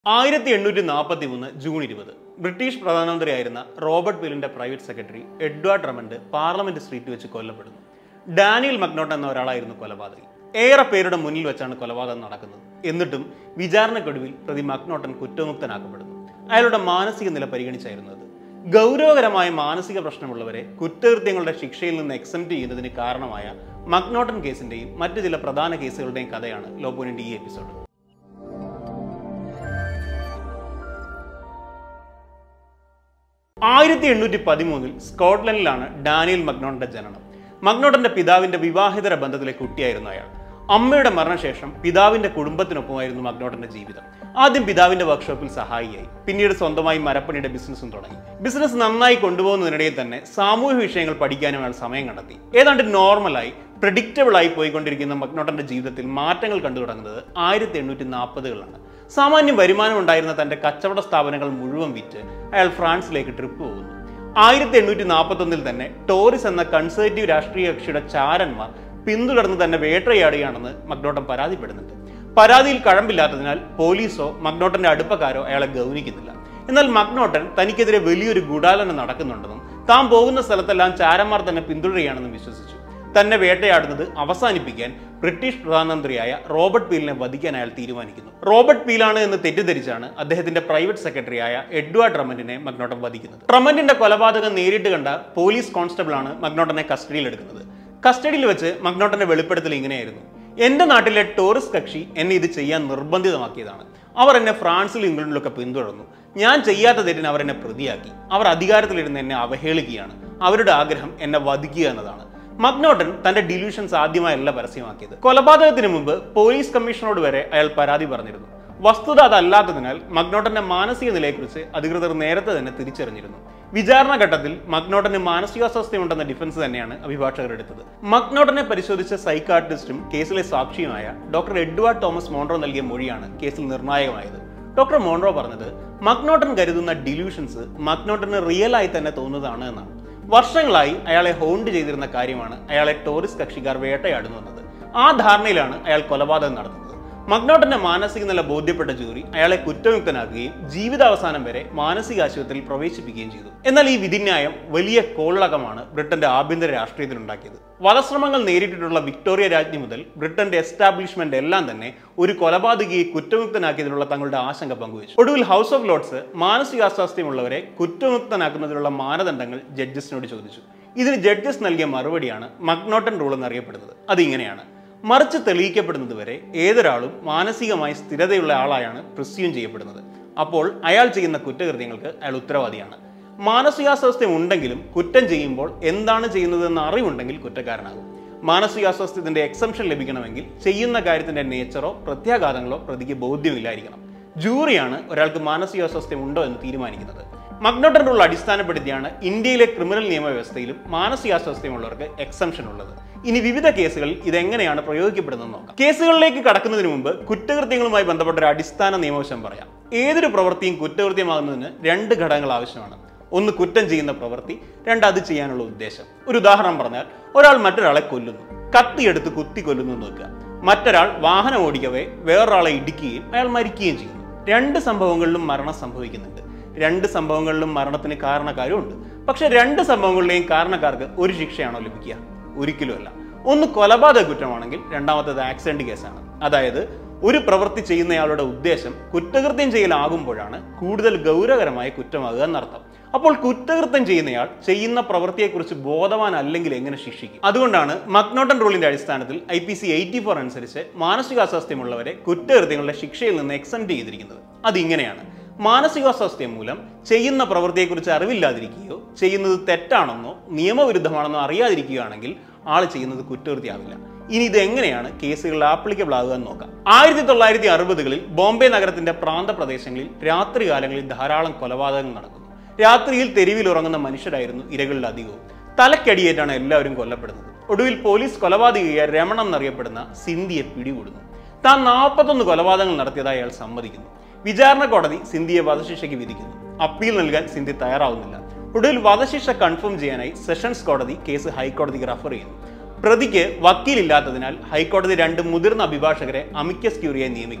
ആയിരത്തി എണ്ണൂറ്റി നാൽപ്പത്തി മൂന്ന് ജൂൺ ഇരുപത് ബ്രിട്ടീഷ് പ്രധാനമന്ത്രിയായിരുന്ന റോബർട്ട് പിലിന്റെ private secretary Edward Drummond Parliament Street വെച്ച് കൊല്ലപ്പെടുന്നു ഡാനിയൽ മക്നോട്ട് എന്ന ഒരാളായിരുന്നു കൊലപാതകി ഏറെ പേരുടെ മുന്നിൽ വെച്ചാണ് കൊലപാതകം നടക്കുന്നത് എന്നിട്ടും വിചാരണക്കൊടുവിൽ പ്രതി മക്നോട്ടൻ കുറ്റമുക്തനാക്കപ്പെടുന്നു അയാളുടെ മാനസിക നില പരിഗണിച്ചായിരുന്നു അത് ഗൗരവകരമായ മാനസിക പ്രശ്നമുള്ളവരെ കുറ്റകൃത്യങ്ങളുടെ ശിക്ഷയിൽ നിന്ന് എക്സംപ്റ്റ് ചെയ്യുന്നതിന് കാരണമായ മക്നോട്ടൻ കേസിന്റെയും മറ്റു ചില പ്രധാന കേസുകളുടെയും കഥയാണ് ലോപോനിന്റെ ഈ എപ്പിസോഡ് ആയിരത്തി എണ്ണൂറ്റി പതിമൂന്നിൽ സ്കോട്ട്ലൻഡിലാണ് ഡാനിയൽ മക്നോട്ടന്റെ ജനനം മക്നോട്ടന്റെ പിതാവിന്റെ വിവാഹിതര ബന്ധത്തിലെ കുട്ടിയായിരുന്നു അയാൾ അമ്മയുടെ മരണശേഷം പിതാവിന്റെ കുടുംബത്തിനൊപ്പമായിരുന്നു മക്നോട്ടന്റെ ജീവിതം ആദ്യം പിതാവിന്റെ വർക്ക്ഷോപ്പിൽ സഹായിയായി പിന്നീട് സ്വന്തമായി മരപ്പണിയുടെ ബിസിനസ്സും തുടങ്ങി ബിസിനസ് നന്നായി കൊണ്ടുപോകുന്നതിനിടയിൽ തന്നെ സാമൂഹ്യ വിഷയങ്ങൾ പഠിക്കാനും അയാൾ സമയം കണ്ടെത്തി ഏതാണ്ട് നോർമലായി പ്രഡിക്റ്റബിൾ ആയി പോയിക്കൊണ്ടിരിക്കുന്ന മക്നോട്ടന്റെ ജീവിതത്തിൽ മാറ്റങ്ങൾ കണ്ടു തുടങ്ങുന്നത് ആയിരത്തി എണ്ണൂറ്റി നാൽപ്പതുകളിലാണ് സാമാന്യം വരുമാനം ഉണ്ടായിരുന്ന തന്റെ കച്ചവട സ്ഥാപനങ്ങൾ മുഴുവൻ വിറ്റ് അയാൾ ഫ്രാൻസിലേക്ക് ട്രിപ്പ് പോകുന്നു ആയിരത്തി എണ്ണൂറ്റി നാൽപ്പത്തൊന്നിൽ തന്നെ ടോറിസ് എന്ന കൺസർവേറ്റീവ് രാഷ്ട്രീയ കക്ഷിയുടെ ചാരന്മാർ പിന്തുടർന്ന് തന്നെ വേട്ടയാടുകയാണെന്ന് മക്നോട്ടൻ പരാതിപ്പെടുന്നുണ്ട് പരാതിയിൽ കഴമ്പില്ലാത്തതിനാൽ പോലീസോ മക്നോട്ടന്റെ അടുപ്പക്കാരോ അയാളെ ഗൗനിക്കുന്നില്ല എന്നാൽ മക്നോട്ടൻ തനിക്കെതിരെ വലിയൊരു ഗൂഢാലോചന നടക്കുന്നുണ്ടെന്നും താൻ പോകുന്ന സ്ഥലത്തെല്ലാം ചാരന്മാർ തന്നെ പിന്തുടരുകയാണെന്നും വിശ്വസിച്ചു തന്നെ വേട്ടയാടുന്നത് അവസാനിപ്പിക്കാൻ ബ്രിട്ടീഷ് പ്രധാനമന്ത്രിയായ റോബർട്ട് പീലിനെ വധിക്കാൻ അയാൾ തീരുമാനിക്കുന്നു റോബർട്ട് പീലാണ് എന്ന് തെറ്റിദ്ധരിച്ചാണ് അദ്ദേഹത്തിന്റെ പ്രൈവറ്റ് സെക്രട്ടറിയായ എഡ്വാർഡ് റമന്റിനെ മക്നോട്ടൻ വധിക്കുന്നത് റമന്റിന്റെ കൊലപാതകം നേരിട്ട് കണ്ട പോലീസ് കോൺസ്റ്റബിൾ ആണ് മക്നോട്ടനെ കസ്റ്റഡിയിൽ എടുക്കുന്നത് കസ്റ്റഡിയിൽ വെച്ച് മക്നോട്ടന്റെ വെളിപ്പെടുത്തൽ ഇങ്ങനെയായിരുന്നു എന്റെ നാട്ടിലെ ടൂറിസ്റ്റ് കക്ഷി എന്നെ ഇത് ചെയ്യാൻ നിർബന്ധിതമാക്കിയതാണ് അവർ എന്നെ ഫ്രാൻസിലും ഇംഗ്ലണ്ടിലൊക്കെ പിന്തുടർന്നു ഞാൻ ചെയ്യാത്ത തെറ്റിന് അവർ എന്നെ പ്രതിയാക്കി അവർ അധികാരത്തിലിരുന്ന് എന്നെ അവഹേളിക്കുകയാണ് അവരുടെ ആഗ്രഹം എന്നെ വധിക്കുക എന്നതാണ് മക്നോട്ടൻ തന്റെ ഡിലൂഷൻസ് ആദ്യമായല്ല പരസ്യമാക്കിയത് കൊലപാതകത്തിന് മുമ്പ് പോലീസ് കമ്മീഷണറോട് വരെ അയാൾ പരാതി പറഞ്ഞിരുന്നു വസ്തുത അതല്ലാത്തതിനാൽ മക്നോട്ടന്റെ മാനസിക നിലയെക്കുറിച്ച് അധികൃതർ നേരത്തെ തന്നെ തിരിച്ചറിഞ്ഞിരുന്നു വിചാരണ ഘട്ടത്തിൽ മക്നോട്ടന് മാനസികാസ്വാസ്ഥ്യമുണ്ടെന്ന ഡിഫൻസ് തന്നെയാണ് അഭിഭാഷകർ എടുത്തത് മക്നോട്ടനെ പരിശോധിച്ച സൈക്കാട്രിസ്റ്റും കേസിലെ സാക്ഷിയുമായ ഡോക്ടർ എഡ്വാർഡ് തോമസ് മോൺറോ നൽകിയ മൊഴിയാണ് കേസിൽ നിർണായകമായത് ഡോക്ടർ മോൺറോ പറഞ്ഞത് മക്നോട്ടൻ കരുതുന്ന ഡിലൂഷൻസ് മക്നോട്ടന് റിയൽ ആയി തന്നെ തോന്നുന്നതാണ് എന്നാണ് വർഷങ്ങളായി അയാളെ ഹോണ്ട് ചെയ്തിരുന്ന കാര്യമാണ് അയാളെ ടൂറിസ്റ്റ് കക്ഷിക്കാർ വേട്ടയാടുന്നു എന്നത് ആ ധാരണയിലാണ് അയാൾ കൊലപാതകം നടത്തുന്നത് മക്നോട്ടന്റെ മാനസിക നില ബോധ്യപ്പെട്ട ജൂറി അയാളെ കുറ്റമുക്തനാക്കുകയും ജീവിതാവസാനം വരെ മാനസിക ആശുപത്രിയിൽ പ്രവേശിപ്പിക്കുകയും ചെയ്തു എന്നാൽ ഈ വിധിന്യായം വലിയ കോളിളക്കമാണ് ബ്രിട്ടന്റെ ആഭ്യന്തര രാഷ്ട്രീയത്തിൽ ഉണ്ടാക്കിയത് വധശ്രമങ്ങൾ നേരിട്ടിട്ടുള്ള വിക്ടോറിയ രാജ്ഞി മുതൽ ബ്രിട്ടന്റെ എസ്റ്റാബ്ലിഷ്മെന്റ് എല്ലാം തന്നെ ഒരു കൊലപാതകിയെ കുറ്റമുക്തനാക്കിയതിനുള്ള തങ്ങളുടെ ആശങ്ക പങ്കുവച്ചു ഒടുവിൽ ഹൗസ് ഓഫ് ലോർഡ്സ് മാനസികാസ്വാസ്ഥ്യമുള്ളവരെ കുറ്റമുക്തനാക്കുന്നതിനുള്ള മാനദണ്ഡങ്ങൾ ജഡ്ജസിനോട് ചോദിച്ചു ഇതിന് ജഡ്ജസ് നൽകിയ മറുപടിയാണ് മക്നോട്ടൻ റൂൾ എന്നറിയപ്പെടുന്നത് അതിങ്ങനെയാണ് മറിച്ച് തെളിയിക്കപ്പെടുന്നത് വരെ ഏതൊരാളും മാനസികമായി സ്ഥിരതയുള്ള ആളായാണ് പ്രിസ്യൂം ചെയ്യപ്പെടുന്നത് അപ്പോൾ അയാൾ ചെയ്യുന്ന കുറ്റകൃത്യങ്ങൾക്ക് അയാൾ ഉത്തരവാദിയാണ് മാനസികാസ്വാസ്ഥ്യം ഉണ്ടെങ്കിലും കുറ്റം ചെയ്യുമ്പോൾ എന്താണ് ചെയ്യുന്നതെന്ന് അറിവുണ്ടെങ്കിൽ കുറ്റക്കാരനാകും മാനസികാസ്വാസ്ഥ്യത്തിന്റെ എക്സംഷൻ ലഭിക്കണമെങ്കിൽ ചെയ്യുന്ന കാര്യത്തിന്റെ നേച്ചറോ പ്രത്യാഘാതങ്ങളോ പ്രതിക്ക് ബോധ്യമില്ലായിരിക്കണം ജൂറിയാണ് ഒരാൾക്ക് മാനസികാസ്വാസ്ഥ്യം ഉണ്ടോ എന്ന് തീരുമാനിക്കുന്നത് മഗ്നോട്ടൻ റൂൾ അടിസ്ഥാനപ്പെടുത്തിയാണ് ഇന്ത്യയിലെ ക്രിമിനൽ നിയമവ്യവസ്ഥയിലും മാനസികാസ്വാസ്ഥ്യമുള്ളവർക്ക് എക്സംഷൻ ഉള്ളത് ഇനി വിവിധ കേസുകളിൽ ഇതെങ്ങനെയാണ് പ്രയോഗിക്കപ്പെടുന്നത് നോക്കാം കേസുകളിലേക്ക് കടക്കുന്നതിന് മുമ്പ് കുറ്റകൃത്യങ്ങളുമായി ബന്ധപ്പെട്ട ഒരു അടിസ്ഥാന നിയമവശം പറയാം ഏതൊരു പ്രവൃത്തിയും കുറ്റകൃത്യമാകുന്നതിന് രണ്ട് ഘടകങ്ങൾ ആവശ്യമാണ് ഒന്ന് കുറ്റം ചെയ്യുന്ന പ്രവൃത്തി രണ്ട് അത് ചെയ്യാനുള്ള ഉദ്ദേശം ഒരു ഉദാഹരണം പറഞ്ഞാൽ ഒരാൾ മറ്റൊരാളെ കൊല്ലുന്നു കത്തിയെടുത്ത് കുത്തി കൊല്ലുന്നു എന്ന് വെക്കുക മറ്റൊരാൾ വാഹനം ഓടിക്കവേ വേറൊരാളെ ഇടിക്കുകയും അയാൾ മരിക്കുകയും ചെയ്യുന്നു രണ്ട് സംഭവങ്ങളിലും മരണം സംഭവിക്കുന്നുണ്ട് രണ്ട് സംഭവങ്ങളിലും മരണത്തിന് കാരണക്കാരുമുണ്ട് പക്ഷെ രണ്ട് സംഭവങ്ങളിലെയും കാരണക്കാർക്ക് ഒരു ശിക്ഷയാണോ ലഭിക്കുക ഒരിക്കലുമല്ല ഒന്ന് കൊലപാതക കുറ്റമാണെങ്കിൽ രണ്ടാമത്തേത് ആക്സിഡന്റ് കേസാണ് അതായത് ഒരു പ്രവൃത്തി ചെയ്യുന്നയാളുടെ ഉദ്ദേശം കുറ്റകൃത്യം ചെയ്യലാകുമ്പോഴാണ് കൂടുതൽ ഗൗരവകരമായ കുറ്റമാകുക എന്നർത്ഥം അപ്പോൾ കുറ്റകൃത്യം ചെയ്യുന്നയാൾ ചെയ്യുന്ന പ്രവൃത്തിയെക്കുറിച്ച് ബോധവാനല്ലെങ്കിൽ എങ്ങനെ ശിക്ഷിക്കും അതുകൊണ്ടാണ് മക്നോട്ടൻ റൂളിന്റെ അടിസ്ഥാനത്തിൽ I P C eighty four അനുസരിച്ച് മാനസികാസ്വാസ്ഥ്യമുള്ളവരെ കുറ്റകൃത്യങ്ങളുടെ ശിക്ഷയിൽ നിന്ന് എക്സെപ്റ്റ് ചെയ്തിരിക്കുന്നത് അതിങ്ങനെയാണ് മാനസികാസ്വാസ്ഥ്യം മൂലം ചെയ്യുന്ന പ്രവൃത്തിയെക്കുറിച്ച് അറിവില്ലാതിരിക്കുകയോ ചെയ്യുന്നത് തെറ്റാണെന്നോ നിയമവിരുദ്ധമാണെന്നോ അറിയാതിരിക്കുകയാണെങ്കിൽ ആൾ ചെയ്യുന്നത് കുറ്റകൃത്യമാവില്ല ഇനി ഇത് എങ്ങനെയാണ് കേസുകളിൽ ആപ്ലിക്കബിൾ ആകുക എന്ന് നോക്കാം ആയിരത്തി തൊള്ളായിരത്തി അറുപതുകളിൽ ബോംബെ നഗരത്തിന്റെ പ്രാന്തപ്രദേശങ്ങളിൽ രാത്രികാലങ്ങളിൽ ധാരാളം കൊലപാതകങ്ങൾ നടക്കുന്നു രാത്രിയിൽ തെരുവിൽ ഉറങ്ങുന്ന മനുഷ്യരായിരുന്നു ഇരകളിൽ അധികവും തലക്കടിയേറ്റാണ് എല്ലാവരും കൊല്ലപ്പെടുന്നത് ഒടുവിൽ പോലീസ് കൊലപാതകിയായ രമണം എന്നറിയപ്പെടുന്ന സിന്ധിയെ പിടികൂടുന്നു താൻ നാൽപ്പത്തൊന്ന് കൊലപാതകങ്ങൾ നടത്തിയതായി അയാൾ സമ്മതിക്കുന്നു വിചാരണ കോടതി സിന്ധിയെ വധശിക്ഷയ്ക്ക് വിധിക്കുന്നു അപ്പീൽ നൽകാൻ സിന്ധി തയ്യാറാവുന്നില്ല ഒടുവിൽ വധശിക്ഷ കൺഫേം ചെയ്യാനായി സെഷൻസ് കോടതി കേസ് ഹൈക്കോടതിക്ക് റഫർ ചെയ്യുന്നു പ്രതിക്ക് വക്കീലില്ലാത്തതിനാൽ ഹൈക്കോടതി രണ്ട് മുതിർന്ന അഭിഭാഷകരെ അമിക്കസ് ക്യൂറിയായി നിയമിക്കുന്നു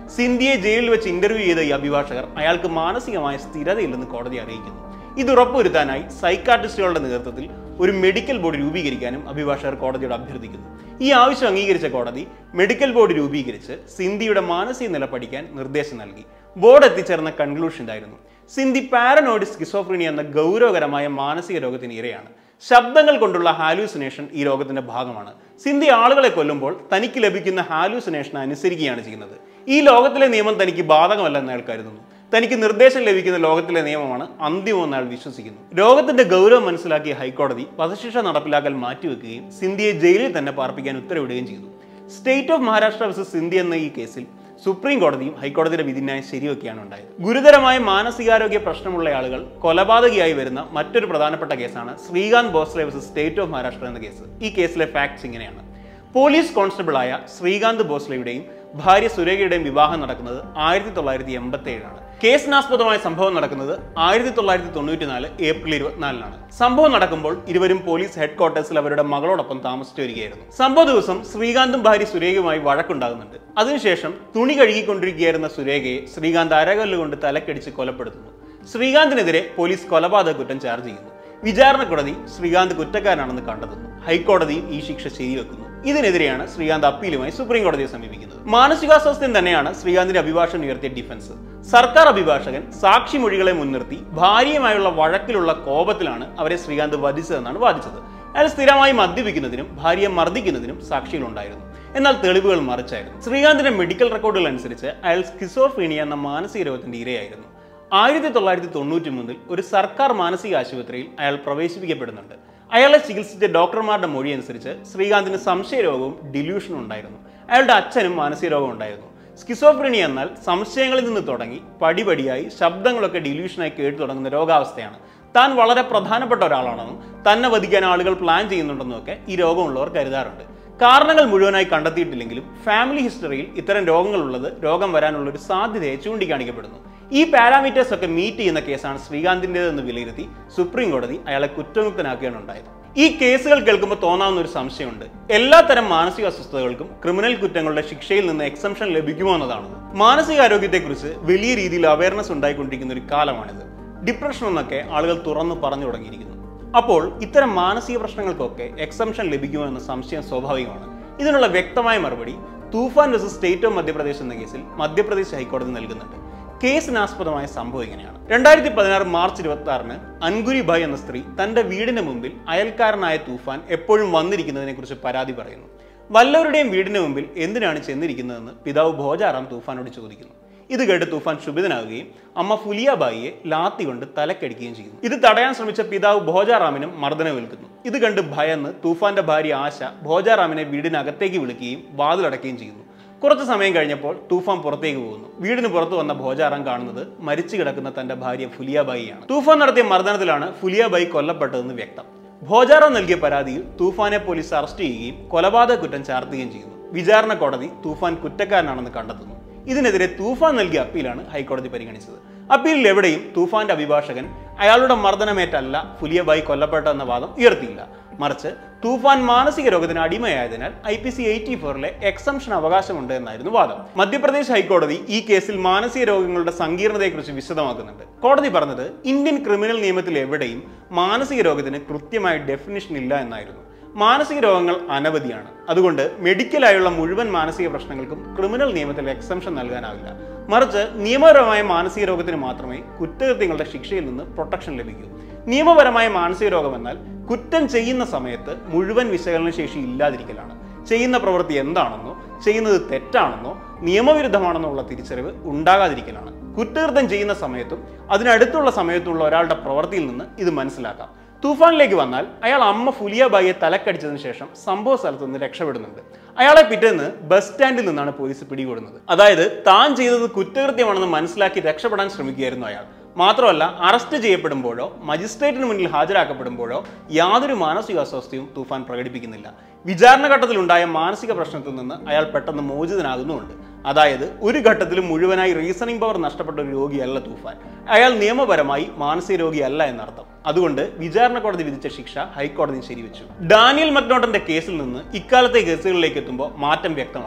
സിന്ധിയെ ജയിലിൽ വെച്ച് ഇന്റർവ്യൂ ചെയ്ത ഈ അഭിഭാഷകർ അയാൾക്ക് മാനസികമായ സ്ഥിരതയില്ലെന്ന് കോടതി അറിയിക്കുന്നു ഇത് ഉറപ്പുവരുത്താനായി സൈക്കാട്രിസ്റ്റുകളുടെ നേതൃത്വത്തിൽ ഒരു മെഡിക്കൽ ബോർഡ് രൂപീകരിക്കാനും അഭിഭാഷകർ കോടതിയോട് അഭ്യർത്ഥിക്കുന്നു ഈ ആവശ്യം അംഗീകരിച്ച കോടതി മെഡിക്കൽ ബോർഡ് രൂപീകരിച്ച് സിന്ധിയുടെ മാനസിക നില പഠിക്കാൻ നിർദ്ദേശം നൽകി ബോർഡ് എത്തിച്ചേർന്ന കൺക്ലൂഷൻ ഇതായിരുന്നു സിന്ധി പാരനോയിഡ് സ്കിസോഫ്രീനിയ എന്ന ഗൗരവകരമായ മാനസിക രോഗത്തിന് ഇരയാണ് ശബ്ദങ്ങൾ കൊണ്ടുള്ള ഹാലൂസിനേഷൻ ഈ രോഗത്തിന്റെ ഭാഗമാണ് സിന്ധി ആളുകളെ കൊല്ലുമ്പോൾ തനിക്ക് ലഭിക്കുന്ന ഹാലൂസിനേഷൻ അനുസരിക്കുകയാണ് ചെയ്യുന്നത് ഈ ലോകത്തിലെ നിയമം തനിക്ക് ബാധകമല്ലെന്ന് അയാൾ കരുതുന്നു തനിക്ക് നിർദ്ദേശം ലഭിക്കുന്ന ലോകത്തിലെ നിയമമാണ് അന്തിമമെന്ന് അയാൾ വിശ്വസിക്കുന്നു രോഗത്തിന്റെ ഗൗരവം മനസ്സിലാക്കിയ ഹൈക്കോടതി വധശിക്ഷ നടപ്പിലാക്കൽ മാറ്റിവെക്കുകയും സിന്ധിയെ ജയിലിൽ തന്നെ പാർപ്പിക്കാൻ ഉത്തരവിടുകയും ചെയ്തു state of Maharashtra versus Sindhi എന്ന ഈ കേസിൽ സുപ്രീം കോടതിയും ഹൈക്കോടതിയുടെ വിധിന്യായം ശരിവെക്കുകയാണ് ഉണ്ടായത് ഗുരുതരമായ മാനസികാരോഗ്യ പ്രശ്നമുള്ള ആളുകൾ കൊലപാതകയായി വരുന്ന മറ്റൊരു പ്രധാനപ്പെട്ട കേസാണ് Shrikant Bhosle versus state of Maharashtra എന്ന കേസ് ഈ കേസിലെ ഫാക്ട്സ് ഇങ്ങനെയാണ് പോലീസ് കോൺസ്റ്റബിളായ ശ്രീകാന്ത് ബോസ്ലെയുടെയും ഭാര്യ സുരേഖയുടെയും വിവാഹം നടക്കുന്നത് ആയിരത്തി തൊള്ളായിരത്തി എൺപത്തി ഏഴാണ് കേസിനാസ്പദമായ സംഭവം നടക്കുന്നത് ആയിരത്തി തൊള്ളായിരത്തി തൊണ്ണൂറ്റിനാല് ഏപ്രിൽ ഇരുപത്തിനാലിനാണ് സംഭവം നടക്കുമ്പോൾ ഇരുവരും പോലീസ് ഹെഡ് ക്വാർട്ടേഴ്സിൽ അവരുടെ മകളോടൊപ്പം താമസിച്ചു വരികയായിരുന്നു സംഭവ ദിവസം ശ്രീകാന്തും ഭാര്യ സുരേഖയുമായി വഴക്കുണ്ടാകുന്നുണ്ട് അതിനുശേഷം തുണി കഴുകിക്കൊണ്ടിരിക്കുകയായിരുന്ന സുരേഖയെ ശ്രീകാന്ത് അരകല്ലുകൊണ്ട് തലക്കടിച്ച് കൊലപ്പെടുത്തുന്നു ശ്രീകാന്തിനെതിരെ പോലീസ് കൊലപാതക കുറ്റം ചാർജ് ചെയ്യുന്നു വിചാരണ കോടതി ശ്രീകാന്ത് കുറ്റക്കാരനാണെന്ന് കണ്ടെത്തുന്നു ഹൈക്കോടതിയും ഈ ശിക്ഷ ശരിവെക്കുന്നു ഇതിനെതിരെയാണ് ശ്രീകാന്ത് അപ്പീലുമായി സുപ്രീം കോടതിയെ സമീപിക്കുന്നത് മാനസികാസ്വാസ്ഥ്യം തന്നെയാണ് ശ്രീകാന്തിന്റെ അഭിഭാഷകൻ ഉയർത്തിയ ഡിഫൻസ് സർക്കാർ അഭിഭാഷകൻ സാക്ഷിമൊഴികളെ മുൻനിർത്തി ഭാര്യയുമായുള്ള വഴക്കിലുള്ള കോപത്തിലാണ് അവരെ ശ്രീകാന്ത് വധിച്ചതെന്നാണ് വാദിച്ചത് അയാൾ സ്ഥിരമായി മദ്യപിക്കുന്നതിനും ഭാര്യയെ മർദ്ദിക്കുന്നതിനും സാക്ഷികളുണ്ടായിരുന്നു എന്നാൽ തെളിവുകൾ മറിച്ചായിരുന്നു ശ്രീകാന്തിന്റെ മെഡിക്കൽ റെക്കോർഡുകൾ അനുസരിച്ച് അയാൾ സ്കിസോഫ്രീനിയ എന്ന മാനസിക രോഗത്തിന്റെ ഇരയായിരുന്നു ആയിരത്തി തൊള്ളായിരത്തി തൊണ്ണൂറ്റി മൂന്നിൽ ഒരു സർക്കാർ മാനസിക ആശുപത്രിയിൽ അയാൾ പ്രവേശിപ്പിക്കപ്പെടുന്നുണ്ട് അയാളെ ചികിത്സിച്ച ഡോക്ടർമാരുടെ മൊഴി അനുസരിച്ച് ശ്രീകാന്തിന് സംശയരോഗവും ഡിലൂഷനും ഉണ്ടായിരുന്നു അയാളുടെ അച്ഛനും മാനസിക രോഗം ഉണ്ടായിരുന്നു സ്കിസോഫ്രീനിയ എന്നാൽ സംശയങ്ങളിൽ നിന്ന് തുടങ്ങി പടിപടിയായി ശബ്ദങ്ങളൊക്കെ ഡിലൂഷനായി കേട്ടു തുടങ്ങുന്ന രോഗാവസ്ഥയാണ് താൻ വളരെ പ്രധാനപ്പെട്ട ഒരാളാണെന്നും തന്നെ വധിക്കാൻ ആളുകൾ പ്ലാൻ ചെയ്യുന്നുണ്ടെന്നും ഒക്കെ ഈ രോഗമുള്ളവർ കരുതാറുണ്ട് കാരണങ്ങൾ മുഴുവനായി കണ്ടെത്തിയിട്ടില്ലെങ്കിലും ഫാമിലി ഹിസ്റ്ററിയിൽ ഇത്തരം രോഗങ്ങളുള്ളത് രോഗം വരാനുള്ള ഒരു സാധ്യതയെ ചൂണ്ടിക്കാണിക്കപ്പെടുന്നു ഈ പാരാമീറ്റേഴ്സ് ഒക്കെ മീറ്റ് ചെയ്യുന്ന കേസാണ് ശ്രീകാന്തിൻ്റെതെന്ന് വിലയിരുത്തി സുപ്രീം കോടതി അയാളെ കുറ്റമുക്തനാക്കുകയാണ് ഉണ്ടായത് ഈ കേസുകൾ കേൾക്കുമ്പോൾ തോന്നാവുന്ന ഒരു സംശയമുണ്ട് എല്ലാത്തരം മാനസിക അസ്വസ്ഥതകൾക്കും ക്രിമിനൽ കുറ്റങ്ങളുടെ ശിക്ഷയിൽ നിന്ന് എക്സംഷൻ ലഭിക്കുമോ എന്നതാണ് മാനസികാരോഗ്യത്തെക്കുറിച്ച് വലിയ രീതിയിൽ അവയർനെസ് ഉണ്ടായിക്കൊണ്ടിരിക്കുന്ന ഒരു കാലമാണിത് ഡിപ്രഷൻ എന്നൊക്കെ ആളുകൾ തുറന്നു പറഞ്ഞു തുടങ്ങിയിരിക്കുന്നു അപ്പോൾ ഇത്തരം മാനസിക പ്രശ്നങ്ങൾക്കൊക്കെ എക്സംഷൻ ലഭിക്കുമോ എന്ന സംശയം സ്വാഭാവികമാണ് ഇതിനുള്ള വ്യക്തമായ മറുപടി തൂഫാൻ വെസസ് സ്റ്റേറ്റ് ഓഫ് മധ്യപ്രദേശ് എന്ന കേസിൽ മധ്യപ്രദേശ് ഹൈക്കോടതി നൽകുന്നുണ്ട് കേസിനാസ്പദമായ സംഭവം ഇങ്ങനെയാണ് രണ്ടായിരത്തി പതിനാറ് മാർച്ച് ഇരുപത്തി ആറിന് അൻകുരി ഭായ് എന്ന സ്ത്രീ തന്റെ വീടിന് മുമ്പിൽ അയൽക്കാരനായ തൂഫാൻ എപ്പോഴും വന്നിരിക്കുന്നതിനെ കുറിച്ച് പരാതി പറയുന്നു വല്ലവരുടെയും വീടിന് മുമ്പിൽ എന്തിനാണ് ചെന്നിരിക്കുന്നതെന്ന് പിതാവ് ഭോജാറാം തൂഫാനോട് ചോദിക്കുന്നു ഇത് കേട്ട് തൂഫാൻ ക്ഷുഭിതനാവുകയും അമ്മ ഫുലിയാബായിയെ ലാത്തി കൊണ്ട് തലക്കടിക്കുകയും ചെയ്യുന്നു ഇത് തടയാൻ ശ്രമിച്ച പിതാവ് ഭോജാറാമിനും മർദ്ദനമേൽക്കുന്നു ഇത് കണ്ട് ഭയന്ന് തൂഫാന്റെ ഭാര്യ ആശ ഭോജാറാമിനെ വീടിനകത്തേക്ക് വിളിക്കുകയും വാതിലടക്കുകയും ചെയ്യുന്നു കുറച്ച് സമയം കഴിഞ്ഞപ്പോൾ തൂഫാൻ പുറത്തേക്ക് പോകുന്നു വീടിന് പുറത്ത് വന്ന ഭോജാറാം കാണുന്നത് മരിച്ചു കിടക്കുന്ന തന്റെ ഭാര്യ ഫുലിയാബായിയാണ് തൂഫാൻ നടത്തിയ മർദ്ദനത്തിലാണ് ഫുലിയാബായി കൊല്ലപ്പെട്ടതെന്ന് വ്യക്തം ഭോജാറാം നൽകിയ പരാതിയിൽ തൂഫാനെ പോലീസ് അറസ്റ്റ് ചെയ്യുകയും കൊലപാതക കുറ്റം ചാർത്തുകയും ചെയ്യുന്നു വിചാരണ കോടതി തൂഫാൻ കുറ്റക്കാരനാണെന്ന് കണ്ടെത്തുന്നു ഇതിനെതിരെ തൂഫാൻ നൽകിയ അപ്പീലാണ് ഹൈക്കോടതി പരിഗണിച്ചത് അപ്പീലിൽ എവിടെയും തൂഫാന്റെ അഭിഭാഷകൻ അയാളുടെ മർദ്ദനമേറ്റല്ല ഫുലിയബായി കൊല്ലപ്പെട്ടെന്ന വാദം ഉയർത്തിയില്ല മറിച്ച് തൂഫാൻ മാനസിക രോഗത്തിന് അടിമയായതിനാൽ ഐ പി സി എയ്റ്റി ഫോറിലെ എക്സംഷൻ അവകാശമുണ്ട് എന്നായിരുന്നു വാദം മധ്യപ്രദേശ് ഹൈക്കോടതി ഈ കേസിൽ മാനസിക രോഗങ്ങളുടെ സങ്കീർണതയെക്കുറിച്ച് വിശദമാക്കുന്നുണ്ട് കോടതി പറഞ്ഞത് ഇന്ത്യൻ ക്രിമിനൽ നിയമത്തിൽ എവിടെയും മാനസിക രോഗത്തിന് കൃത്യമായ ഡെഫിനിഷൻ ഇല്ല എന്നായിരുന്നു മാനസിക രോഗങ്ങൾ അനവധിയാണ് അതുകൊണ്ട് മെഡിക്കലായുള്ള മുഴുവൻ മാനസിക പ്രശ്നങ്ങൾക്കും ക്രിമിനൽ നിയമത്തിൽ എക്സംഷൻ നൽകാനാവില്ല മറിച്ച് നിയമപരമായ മാനസിക രോഗത്തിന് മാത്രമേ കുറ്റകൃത്യങ്ങളുടെ ശിക്ഷയിൽ നിന്ന് പ്രൊട്ടക്ഷൻ ലഭിക്കൂ നിയമപരമായ മാനസിക രോഗം എന്നാൽ കുറ്റം ചെയ്യുന്ന സമയത്ത് മുഴുവൻ വിശകലന ശേഷി ഇല്ലാതിരിക്കലാണ് ചെയ്യുന്ന പ്രവൃത്തി എന്താണെന്നോ ചെയ്യുന്നത് തെറ്റാണെന്നോ നിയമവിരുദ്ധമാണെന്നോ ഉള്ള തിരിച്ചറിവ് ഉണ്ടാകാതിരിക്കലാണ് കുറ്റകൃത്യം ചെയ്യുന്ന സമയത്തും അതിനടുത്തുള്ള സമയത്തുള്ള ഒരാളുടെ പ്രവൃത്തിയിൽ നിന്ന് ഇത് മനസ്സിലാക്കാം തൂഫാനിലേക്ക് വന്നാൽ അയാൾ അമ്മ ഫുലിയാബായിയെ തലക്കടിച്ചതിന് ശേഷം സംഭവ സ്ഥലത്ത് നിന്ന് രക്ഷപ്പെടുന്നുണ്ട് അയാളെ പിറ്റേന്ന് ബസ് സ്റ്റാൻഡിൽ നിന്നാണ് പോലീസ് പിടികൂടുന്നത് അതായത് താൻ ചെയ്തത് കുറ്റകൃത്യമാണെന്ന് മനസ്സിലാക്കി രക്ഷപ്പെടാൻ ശ്രമിക്കുകയായിരുന്നു അയാൾ മാത്രമല്ല അറസ്റ്റ് ചെയ്യപ്പെടുമ്പോഴോ മജിസ്ട്രേറ്റിന് മുന്നിൽ ഹാജരാക്കപ്പെടുമ്പോഴോ യാതൊരു മാനസികാസ്വാസ്ഥ്യവും തൂഫാൻ പ്രകടിപ്പിക്കുന്നില്ല വിചാരണ ഘട്ടത്തിൽ ഉണ്ടായ മാനസിക പ്രശ്നത്തിൽ നിന്ന് അയാൾ പെട്ടെന്ന് മോചിതനാകുന്നുമുണ്ട് അതായത് ഒരു ഘട്ടത്തിലും മുഴുവനായി റീസണിംഗ് പവർ നഷ്ടപ്പെട്ട ഒരു രോഗിയല്ല തൂഫാൻ അയാൾ നിയമപരമായി മാനസിക രോഗിയല്ല എന്നർത്ഥം അതുകൊണ്ട് വിചാരണ കോടതി വിധിച്ച ശിക്ഷ ഹൈക്കോടതി ശരിവെച്ചു ഡാനിയൽ മക്നോട്ടന്റെ കേസിൽ നിന്ന് ഇക്കാലത്തെ കേസുകളിലേക്ക് എത്തുമ്പോൾ മാറ്റം വ്യക്തമാണ്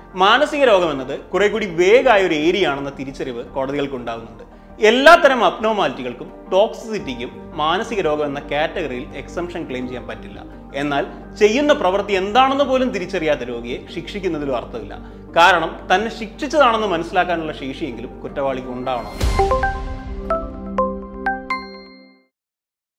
മാനസിക രോഗം എന്നത് കുറെ കൂടി വേഗമായ ഒരു ഏരിയ ആണെന്ന തിരിച്ചറിവ് കോടതികൾക്ക് ഉണ്ടാകുന്നുണ്ട് എല്ലാത്തരം അപ്നോമാലിറ്റികൾക്കും ടോക്സിസിറ്റിക്കും മാനസിക രോഗം എന്ന കാറ്റഗറിയിൽ എക്സംഷൻ ക്ലെയിം ചെയ്യാൻ പറ്റില്ല എന്നാൽ ചെയ്യുന്ന പ്രവൃത്തി എന്താണെന്ന് പോലും തിരിച്ചറിയാത്ത രോഗിയെ ശിക്ഷിക്കുന്നതിലും അർത്ഥമില്ല കാരണം തന്നെ ശിക്ഷിച്ചതാണെന്ന് മനസ്സിലാക്കാനുള്ള ശേഷിയെങ്കിലും കുറ്റവാളിക്ക് ഉണ്ടാവണം